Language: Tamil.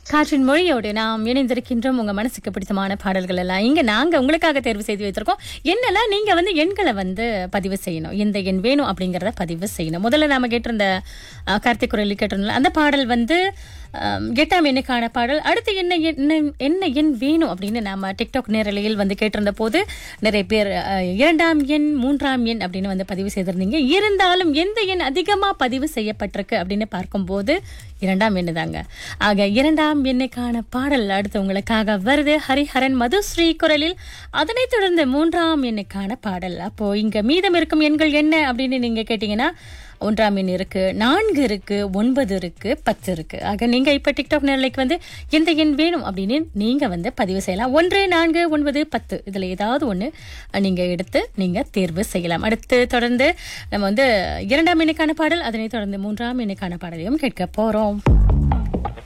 காற்றின் மொழியோடு நாம் இணைந்திருக்கின்றோம் உங்க மனசுக்கு பிடித்தமான பாடல்கள் எல்லாம் இங்க நாங்க உங்களுக்காக தேர்வு செய்து வைத்திருக்கோம் என்னெல்லாம் நீங்க வந்து எண்களை வந்து பதிவு செய்யணும் இந்த எண் வேணும் அப்படிங்கறத பதிவு செய்யணும் முதல்ல நாம கேட்டிருந்த அஹ், கார்த்திக் குரலில் கேட்டிருந்தோம் அந்த பாடல் வந்து அஹ், எட்டாம் எண்ணுக்கான பாடல் அடுத்து என்ன என்ன என்ன எண் வேணும் அப்படின்னு நாம டிக்டாக் நேரலையில் வந்து கேட்டிருந்த போது நிறைய பேர் அஹ், இரண்டாம் எண் மூன்றாம் எண் அப்படின்னு வந்து பதிவு செய்திருந்தீங்க இருந்தாலும் எந்த எண் அதிகமா பதிவு செய்யப்பட்டிருக்கு அப்படின்னு பார்க்கும்போது இரண்டாம் எண்ணு தாங்க ஆக இரண்டாம் எண்ணுக்கான பாடல் அடுத்து உங்களுக்காக வருது ஹரிஹரன் மதுஸ்ரீ குரலில் அதனைத் தொடர்ந்து மூன்றாம் எண்ணுக்கான பாடல் அப்போ இங்க மீதம் இருக்கும் எண்கள் என்ன அப்படின்னு நீங்க கேட்டீங்கன்னா ஒன்றாம் எண் இருக்கு நான்கு இருக்கு ஒன்பது இருக்கு பத்து இருக்கு ஆக நீங்க இப்ப டிக்டாக் நேரலைக்கு வந்து எந்த எண் வேணும் அப்படின்னு நீங்க வந்து பதிவு செய்யலாம் ஒன்று நான்கு ஒன்பது பத்து இதுல ஏதாவது ஒண்ணு அஹ், நீங்க எடுத்து நீங்க தேர்வு செய்யலாம் அடுத்து தொடர்ந்து நம்ம வந்து இரண்டாம் எண்ணுக்கான பாடல் அதனைத் தொடர்ந்து மூன்றாம் எண்ணுக்கான பாடலையும் கேட்க போறோம்